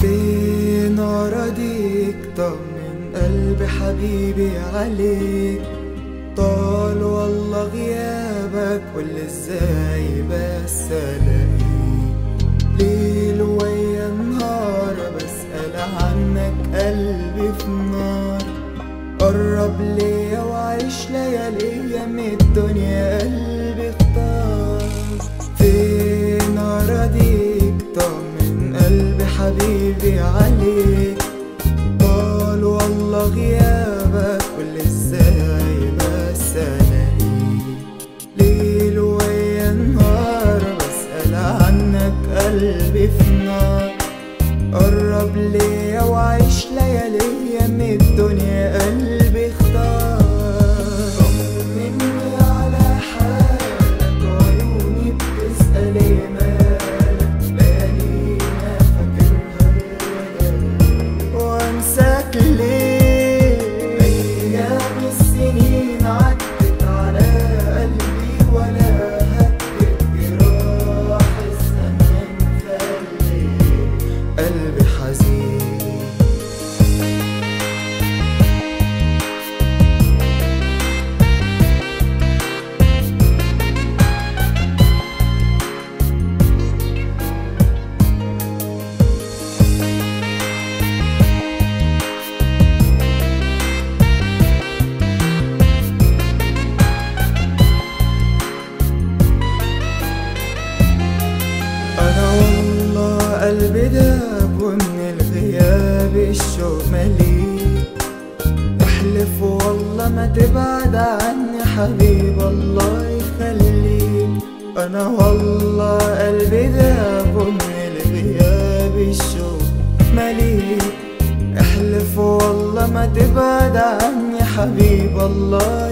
فين أراضيك طمن قلبي حبيبي عليك طال والله غيابك قول ازاي بس الاقيك ليل ويا نهار بسأل عنك قلبي في نار قرب ليا وعيش ليالي من الدنيا قلبي اختار فين أراضيك طمن قلبي حبيبي عليك طال والله غيابك قول ازاي بس الاقيك ليل ويا نهار بسأل عنك قلبي في نار قرب ليا وعيش ليالي من الدنيا قلبي اختار طمني على حالك وعيوني بتسأل إيه مالك بقالينا فاكرها وانساك ليه ايام السنين عدت على قلبي ولا هدت جراح الزمان خلي قلبي حزين انا والله قلبي داب ومن الغياب الشوق مليء احلف والله ما تبعد عني حبيب الله يخليك انا والله قلبي داب ومن الغياب الشوق مليء احلف والله ما تبعد عني حبيب الله